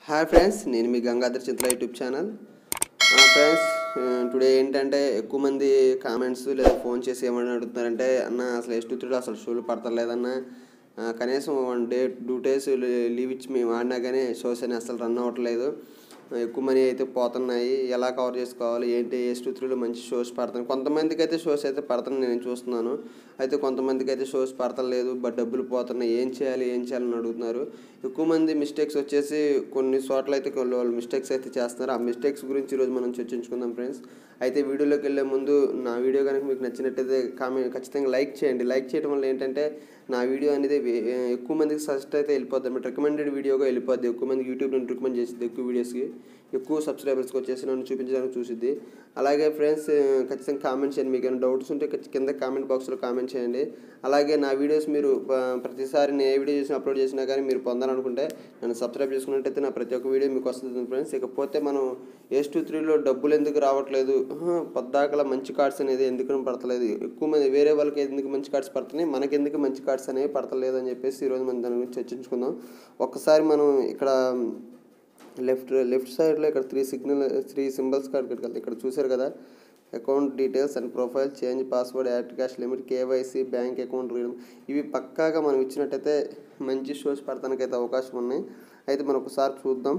Hi friends నేను మీ Gangadhar Chitra YouTube channel friends today ఏంటంటే ఎక్కువ మంది కామెంట్స్ లేదా ఫోన్ చేసి ఏమని అడుగుతున్నారంటే అన్న అసలు ఎస్ టూ అసలు షోలు పడతలేదన్న ఆ, కనీసం one day two days leave ఇచ్చి మేము ఆడినా కానీ షోస్ అని అసలు రన్ అవ్వట్లేదు ఎక్కువ మనీ అయితే పోతున్నాయి ఎలా కవర్ చేసుకోవాలి ఏంటి ఎస్ టూ త్రీలో మంచి షోస్ పడుతున్నాయి కొంతమందికి అయితే షోస్ అయితే పడుతున్నాయి నేను చూస్తున్నాను అయితే కొంతమందికి అయితే షోస్ పడతలేదు బట్ డబ్బులు పోతున్నాయి ఏం చేయాలి ఏం చేయాలని అడుగుతున్నారు ఎక్కువ మంది మిస్టేక్స్ వచ్చేసి కొన్ని చోట్ల అయితే కొన్ని వాళ్ళు మిస్టేక్స్ అయితే చేస్తున్నారు ఆ మిస్టేక్స్ గురించి ఈరోజు మనం చర్చించుకుందాం ఫ్రెండ్స్ అయితే వీడియోలోకి వెళ్ళే ముందు నా వీడియో కనుక మీకు నచ్చినట్టయితే కామెంట్ ఖచ్చితంగా లైక్ చేయండి లైక్ చేయడం వల్ల ఏంటంటే నా వీడియో అనేది వే- ఎక్కువ మందికి సజెస్ట్ అయితే వెళ్ళిపోద్ది అనమాట రికమెండెడ్ వీడియోగా వెళ్ళిపోద్ది ఎక్కువ మందికి యూట్యూబ్ నుండి రికమెండ్ చేసింది ఎక్కువ వీడియోస్కి ఎక్కువ సబ్స్క్రైబర్స్కి వచ్చేసి నన్ను చూపించడానికి చూసిద్ది అలాగే ఫ్రెండ్స్ ఖచ్చితంగా కామెంట్ చేయండి మీకు ఏమైనా డౌట్స్ ఉంటే ఖచ్చి- కింద కామెంట్ బాక్స్లో కామెంట్ చేయండి అలాగే నా వీడియోస్ మీరు ప- ప్రతిసారి నేను ఏ వీడియో చేసినా అప్లోడ్ చేసినా కానీ మీరు పొందాలనుకుంటే నన్ను సబ్స్క్రైబ్ చేసుకున్నట్టయితే నా ప్రతి ఒక్క వీడియో మీకు వస్తుంది ఫ్రెండ్స్ ఇకపోతే మనం ఎస్ టూ త్రీలో డబ్బులు ఎందుకు రావట్లేదు ఆహా, పద్దాకల మంచి కార్డ్స్ అనేది ఎందుకు పడతలేదు ఎక్కువ మంది వేరే వాళ్ళకి ఎందుకు మంచి కార్డ్స్ పడుతున్నాయి మనకి ఎందుకు మంచి కార్డ్స్ అనేవి పడతలేదు అని చెప్పేసి ఈరోజు మనం దాని గురించి చర్చించుకుందాం ఒక్కసారి మనం ఇక్కడ లెఫ్ట్ లెఫ్ట్ సైడ్లో ఇక్కడ three signal three symbols card ఇక్కడికి వెళ్తాయి ఇక్కడ చూసారు కదా account details and profile change password add cash limit KYC bank account redeem ఇవి పక్కాగా మనం ఇచ్చినట్టయితే మంచి షోస్ పడటానికి అయితే అవకాశం ఉన్నాయి అయితే మనం ఒకసారి చూద్దాం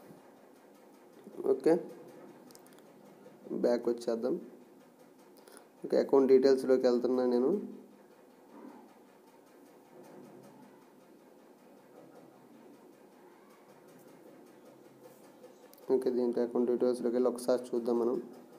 ఓకే బ్యాక్ వచ్చేద్దాం ఓకే అకౌంట్ డీటెయిల్స్లోకి వెళ్తున్నా నేను ఓకే దీంట్లో అకౌంట్ డీటెయిల్స్లోకి వెళ్ళి ఒకసారి చూద్దాం మనం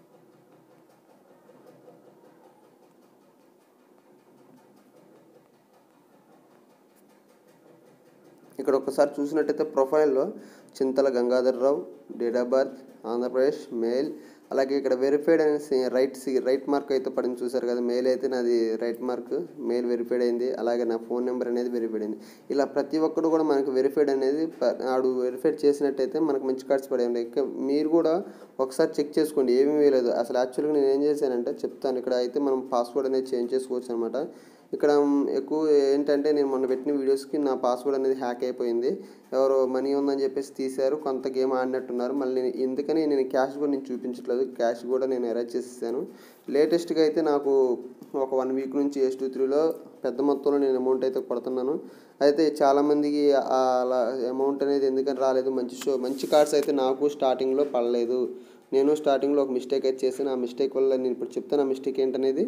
ఇక్కడ ఒకసారి చూసినట్టయితే ప్రొఫైల్లో Chintala Gangadhar Rao date of birth Andhra Pradesh mail అలాగే ఇక్కడ వెరిఫైడ్ అనేసి రైట్ సి రైట్ మార్క్ అయితే పడింది చూసారు కదా మెయిల్ అయితే నాది రైట్ మార్క్ మెయిల్ వెరిఫైడ్ అయింది అలాగే నా ఫోన్ నెంబర్ అనేది వెరిఫైడ్ అయింది ఇలా ప్రతి ఒక్కరు కూడా మనకు వెరిఫైడ్ అనేది ప- ఆడు వెరిఫైడ్ చేసినట్టయితే మనకు మంచి కార్డ్స్ పడేయండి ఇక మీరు కూడా ఒకసారి చెక్ చేసుకోండి ఏమీ వేయలేదు అసలు యాక్చువల్గా నేను ఏం చేశానంటే చెప్తాను ఇక్కడ అయితే మనం పాస్వర్డ్ అనేది చేంజ్ చేసుకోవచ్చు అనమాట ఇక్కడ ఎక్కువ ఏంటంటే నేను మొన్న పెట్టిన వీడియోస్కి నా పాస్వర్డ్ అనేది హ్యాక్ అయిపోయింది ఎవరో మనీ ఉందని చెప్పేసి తీశారు కొంత గేమ్ ఆడినట్టున్నారు మళ్ళీ నేను ఎందుకని నేను క్యాష్ కూడా నేను చూపించట్లేదు క్యాష్ కూడా నేను అరేంజ్ చేసేసాను లేటెస్ట్గా అయితే నాకు ఒక వన్ వీక్ నుంచి ఎస్ టూ త్రీలో పెద్ద మొత్తంలో నేను అమౌంట్ అయితే కొడుతున్నాను అయితే చాలామందికి ఆ అలా అమౌంట్ అనేది ఎందుకని రాలేదు మంచి షో మంచి కార్డ్స్ అయితే నాకు స్టార్టింగ్లో పడలేదు నేను స్టార్టింగ్లో ఒక మిస్టేక్ అయితే చేశాను ఆ మిస్టేక్ వల్ల నేను ఇప్పుడు చెప్తాను ఆ మిస్టేక్ ఏంటనేది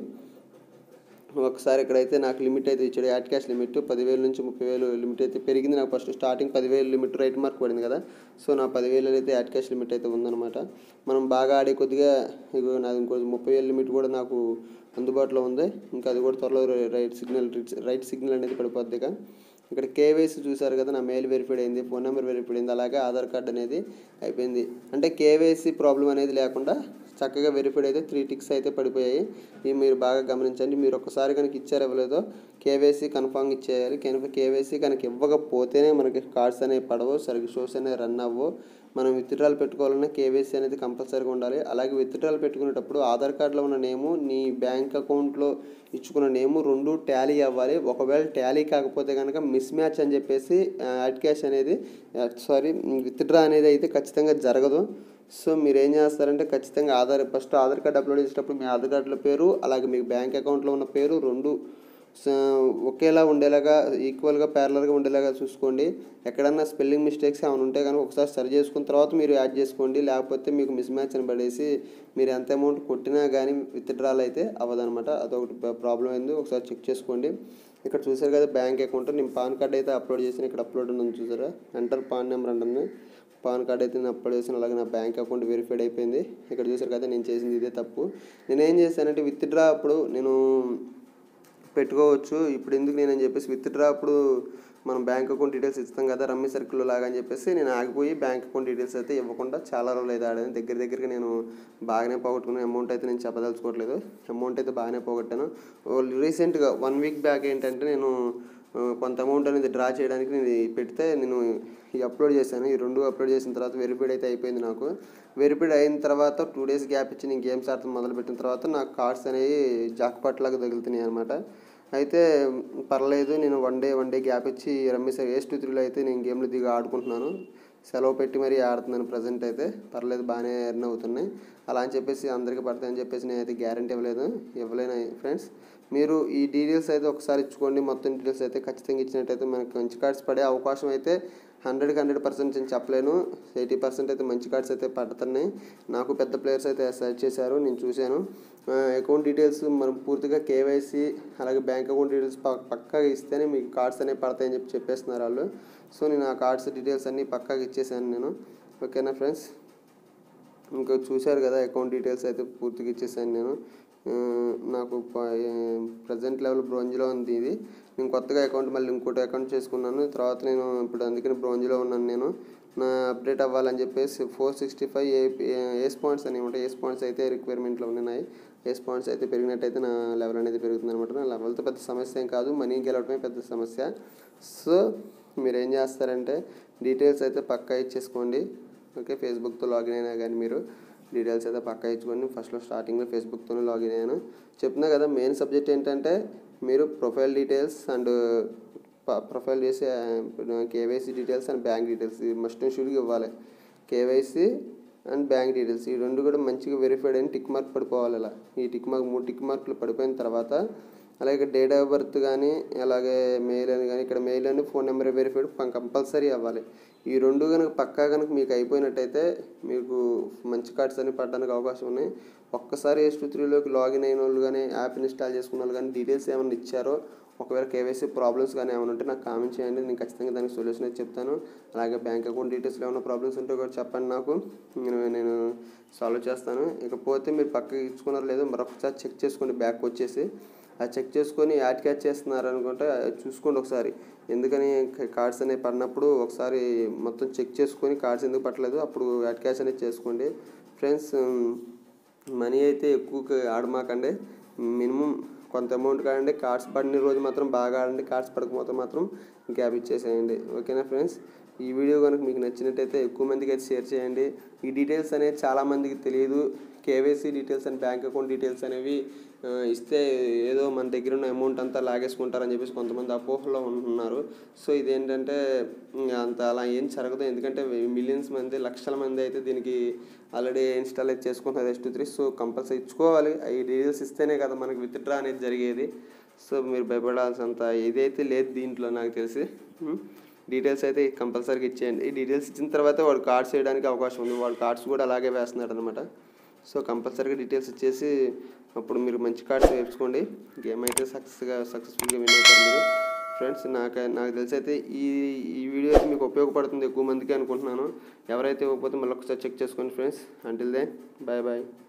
ఒకసారి ఇక్కడైతే నాకు లిమిట్ అయితే ఇచ్చాడు యాడ్ క్యాష్ లిమిట్ పదివేల నుంచి ముప్పై వేలు లిమిట్ అయితే పెరిగింది నాకు ఫస్ట్ స్టార్టింగ్ పదివేలు లిమిట్ రైట్ మార్క్ పడింది కదా సో నా పదివేలు అయితే యాడ్ క్యాష్ లిమిట్ అయితే ఉందన్నమాట మనం బాగా ఆడే కొద్దిగా ఇగో నాది ఇంకో ముప్పై వేల లిమిట్ కూడా నాకు అందుబాటులో ఉంది ఇంకా అది కూడా త్వరలో రైట్ సిగ్నల్ రైట్ సిగ్నల్ అనేది పడిపోద్ది ఇక ఇక్కడ కేవైసీ చూసారు కదా నా మెయిల్ వెరిఫైడ్ అయింది ఫోన్ నెంబర్ వెరిఫైడ్ అయింది అలాగే ఆధార్ కార్డ్ అనేది అయిపోయింది అంటే కేవైసీ ప్రాబ్లం అనేది లేకుండా చక్కగా వెరిఫైడ్ అయితే త్రీ టిక్స్ అయితే పడిపోయాయి ఇవి మీరు బాగా గమనించండి మీరు ఒక్కసారి కనుక ఇచ్చారు ఇవ్వలేదో కేవైసీ కన్ఫామ్ ఇచ్చేయాలి కనుక కేవైసీ కనుక ఇవ్వకపోతేనే మనకి కార్డ్స్ అనేవి పడవు సరిగ్గా షోస్ అనేవి రన్ అవ్వవు మనం విత్డ్రాల్ పెట్టుకోవాలన్నా కేవైసీ అనేది కంపల్సరీగా ఉండాలి అలాగే విత్డ్రాల్ పెట్టుకునేటప్పుడు ఆధార్ కార్డులో ఉన్న నేము నీ బ్యాంక్ అకౌంట్లో ఇచ్చుకున్న నేము రెండు టాలీ అవ్వాలి ఒకవేళ టాలీ కాకపోతే కనుక మిస్ మ్యాచ్ అని చెప్పేసి యాడ్ క్యాష్ అనేది సారీ విత్డ్రా అనేది అయితే ఖచ్చితంగా జరగదు సో మీరు ఏం చేస్తారంటే ఖచ్చితంగా Aadhaar first Aadhaar card upload చేసేటప్పుడు మీ ఆధార్ కార్డులో పేరు అలాగే మీ బ్యాంక్ అకౌంట్లో ఉన్న పేరు రెండు స- ఒకేలా ఉండేలాగా ఈక్వల్గా ప్యారలర్గా ఉండేలాగా చూసుకోండి ఎక్కడన్నా స్పెల్లింగ్ మిస్టేక్స్ ఏమైనా ఉంటే కనుక ఒకసారి సరి చేసుకున్న తర్వాత మీరు యాడ్ చేసుకోండి లేకపోతే మీకు మిస్ మ్యాచ్ అని పడేసి మీరు ఎంత అమౌంట్ కొట్టినా కానీ విత్డ్రాల్ అయితే అవ్వదనమాట అదొకటి ప్రాబ్లం అయింది ఒకసారి చెక్ చేసుకోండి ఇక్కడ చూసారు కదా బ్యాంక్ అకౌంట్ నేను పాన్ కార్డ్ అయితే అప్లోడ్ చేసిన ఇక్కడ అప్లోడ్ ఉంది చూసారా ఎంటర్ పాన్ నెంబర్ అంటుంది పాన్ కార్డ్ అయితే నేను అప్లోడ్ చేసిన అలాగే నా బ్యాంక్ అకౌంట్ వెరిఫైడ్ అయిపోయింది ఇక్కడ చూసారు కదా నేను చేసింది ఇదే తప్పు నేను ఏం చేశానంటే విత్డ్రా అప్పుడు నేను పెట్టుకోవచ్చు ఇప్పుడు ఎందుకు నేనని చెప్పేసి విత్డ్రా అప్పుడు మనం బ్యాంక్ అకౌంట్ డీటెయిల్స్ ఇస్తాం కదా రమ్మీ సర్కిల్ లాగా అని చెప్పేసి నేను ఆగిపోయి బ్యాంక్ అకౌంట్ డీటెయిల్స్ అయితే ఇవ్వకుండా చాలా రోజులు అయితే ఆడాను దగ్గర దగ్గరగా నేను బాగానే పోగొట్టుకున్న అమౌంట్ అయితే నేను చెప్పదలుచుకోవట్లేదు అమౌంట్ అయితే బాగానే పోగొట్టాను రీసెంట్గా వన్ వీక్ బ్యాక్ ఏంటంటే నేను ఆ, కొంత అమౌంట్ అనేది డ్రా చేయడానికి నేను ఇది పెడితే నేను ఈ అప్లోడ్ చేశాను ఈ రెండు అప్లోడ్ చేసిన తర్వాత వెరిఫైడ్ అయితే అయిపోయింది నాకు వెరిఫైడ్ అయిన తర్వాత టూ డేస్ గ్యాప్ ఇచ్చి నేను గేమ్స్ ఆడటం మొదలుపెట్టిన తర్వాత నాకు కార్డ్స్ అనేవి జాక్పాట్ లాగా తగులుతున్నాయి అనమాట అయితే పర్లేదు నేను one day one day gap ఇచ్చి రమ్మేసా వేస్ట్ టూ త్రీలో అయితే నేను గేమ్లో దిగి ఆడుకుంటున్నాను సెలవు పెట్టి మరీ ఆడుతున్నాను ప్రజెంట్ అయితే పర్లేదు బాగానే ఎర్న్ అవుతున్నాయి అలా అని చెప్పేసి అందరికీ పడతాయని చెప్పేసి నేనైతే గ్యారంటీ ఇవ్వలేదు ఇవ్వలేను ఫ్రెండ్స్ మీరు ఈ డీటెయిల్స్ అయితే ఒకసారి ఇచ్చుకోండి మొత్తం డీటెయిల్స్ అయితే ఖచ్చితంగా ఇచ్చినట్టయితే మనకి మంచి కార్డ్స్ పడే అవకాశం అయితే హండ్రెడ్కి హండ్రెడ్ పర్సెంట్ నేను చెప్పలేను ఎయిటీ పర్సెంట్ అయితే మంచి కార్డ్స్ అయితే పడుతున్నాయి నాకు పెద్ద ప్లేయర్స్ అయితే సెర్చ్ చేశారు నేను చూశాను అకౌంట్ డీటెయిల్స్ మనం పూర్తిగా కేవైసీ అలాగే బ్యాంక్ అకౌంట్ డీటెయిల్స్ పక్కాగా ఇస్తేనే మీకు కార్డ్స్ అనేవి పడతాయని చెప్పి చెప్పేస్తున్నారు వాళ్ళు సో నేను ఆ కార్డ్స్ డీటెయిల్స్ అన్నీ పక్కాగా ఇచ్చేసాను నేను ఓకేనా ఫ్రెండ్స్ ఇంకా చూశారు కదా అకౌంట్ డీటెయిల్స్ అయితే పూర్తిగా ఇచ్చేసాను నేను ఆ, నాకు ప్రజెంట్ లెవెల్ బ్రోంజ్లో ఉంది ఇది నేను కొత్తగా అకౌంట్ మళ్ళీ ఇంకోటి అకౌంట్ చేసుకున్నాను తర్వాత నేను ఇప్పుడు అందుకని బ్రోంజ్లో ఉన్నాను నేను నా అప్డేట్ అవ్వాలని చెప్పేసి four sixty five A ace points అని ఉంటాయి ఏస్ పాయింట్స్ అయితే రిక్వైర్మెంట్లో ఉన్నాయి ఏస్ పాయింట్స్ అయితే పెరిగినట్టయితే నా లెవెల్ అనేది పెరుగుతుంది అనమాట నా లెవెల్తో పెద్ద సమస్య ఏం కాదు మనీ గెలవడమే పెద్ద సమస్య సో మీరు ఏం చేస్తారంటే డీటెయిల్స్ అయితే పక్కా ఇచ్చేసుకోండి ఓకే ఫేస్బుక్తో లాగిన్ అయినా కానీ మీరు డీటెయిల్స్ అయితే పక్కా ఇచ్చుకోండి ఫస్ట్లో స్టార్టింగ్లో ఫేస్బుక్తోనే లాగిన్ అయ్యాను చెప్తున్నా కదా మెయిన్ సబ్జెక్ట్ ఏంటంటే మీరు ప్రొఫైల్ డీటెయిల్స్ అండ్ ప్రొఫైల్ చేసే KYC details and bank details must and షూడ్గా ఇవ్వాలి కేవైసీ అండ్ బ్యాంక్ డీటెయిల్స్ ఈ రెండు కూడా మంచిగా వెరిఫైడ్ అయిన టిక్ మార్క్ పడిపోవాలి ఇలా ఈ టిక్ మార్క్ మూడు టిక్ మార్కులు పడిపోయిన తర్వాత అలాగే డేట్ ఆఫ్ బర్త్ కానీ అలాగే మెయిల్ అని కానీ ఇక్కడ మెయిల్ అని ఫోన్ నెంబర్ వెరిఫైడ్ కంపల్సరీ అవ్వాలి ఈ రెండు కనుక పక్కా కనుక మీకు అయిపోయినట్టయితే మీకు మంచి కార్డ్స్ అని పడడానికి అవకాశం ఉన్నాయి ఒక్కసారి ఎస్ టూ త్రీలోకి లాగిన్ అయిన వాళ్ళు కానీ యాప్ ఇన్స్టాల్ చేసుకున్న వాళ్ళు కానీ డీటెయిల్స్ ఏమైనా ఇచ్చారో ఒకవేళ కేవైసీ ప్రాబ్లమ్స్ కానీ ఏమైనా ఉంటే నాకు కామెంట్ చేయండి నేను ఖచ్చితంగా దానికి సొల్యూషన్ అయితే చెప్తాను అలాగే బ్యాంక్ అకౌంట్ డీటెయిల్స్లో ఏమైనా ప్రాబ్లమ్స్ ఉంటే కూడా చెప్పండి నాకు నేను నేను సాల్వ్ చేస్తాను ఇకపోతే మీరు పక్కకి ఇచ్చుకున్నారో లేదో మరొకసారి చెక్ చేసుకోండి బ్యాక్ వచ్చేసి అది చెక్ చేసుకొని యాడ్ క్యాచ్ చేస్తున్నారు అనుకుంటే అది చూసుకోండి ఒకసారి ఎందుకని కార్డ్స్ అనేవి పడినప్పుడు ఒకసారి మొత్తం చెక్ చేసుకొని కార్డ్స్ ఎందుకు పట్టలేదు అప్పుడు యాడ్ క్యాచ్ అనేది చేసుకోండి ఫ్రెండ్స్ మనీ అయితే ఎక్కువ ఆడమాకండి మినిమం కొంత అమౌంట్ కాడండి కార్డ్స్ పడిన రోజు మాత్రం బాగా ఆడండి కార్డ్స్ పడకపోతే మాత్రం గ్యాప్ ఇచ్చేసేయండి ఓకేనా ఫ్రెండ్స్ ఈ వీడియో కనుక మీకు నచ్చినట్టయితే ఎక్కువ మందికి అయితే షేర్ చేయండి ఈ డీటెయిల్స్ అనేది చాలామందికి తెలియదు KYC details and bank account details అనేవి ఆ, ఇస్తే ఏదో మన దగ్గర ఉన్న అమౌంట్ అంతా లాగేసుకుంటారని చెప్పేసి కొంతమంది అపోహలో ఉంటున్నారు సో ఇదేంటంటే ఉమ్, అంత అలా ఏం జరగదు ఎందుకంటే మిలియన్స్ మంది లక్షల మంది అయితే దీనికి ఆల్రెడీ ఇన్స్టాల్ అయితే చేసుకుంటున్నారు S two three so compulsory ఇచ్చుకోవాలి ఈ డీటెయిల్స్ ఇస్తేనే కదా మనకి విత్డ్రా అనేది జరిగేది సో మీరు భయపడాల్సినంత ఇదైతే లేదు దీంట్లో నాకు తెలిసి ఉమ్. డీటెయిల్స్ అయితే కంపల్సరీగా ఇచ్చేయండి ఈ డీటెయిల్స్ ఇచ్చిన తర్వాత వాడు కార్డ్స్ వేయడానికి అవకాశం ఉంది వాడు కార్డ్స్ కూడా అలాగే వేస్తున్నాడు అనమాట సో కంపల్సరీగా డీటెయిల్స్ ఇచ్చేసి అప్పుడు మీరు మంచి కార్డ్స్ వేసుకోండి గేమ్ అయితే సక్సెస్గా సక్సెస్ఫుల్గా విన్ అవుతారు మీరు ఫ్రెండ్స్ నాకు నాకు తెలిసి అయితే ఈ ఈ వీడియో అయితే మీకు ఉపయోగపడుతుంది ఎక్కువ మందికి అనుకుంటున్నాను ఎవరైతే ఇవ్వకపోతే మళ్ళీ ఒకసారి చెక్ చేసుకోండి friends until the bye bye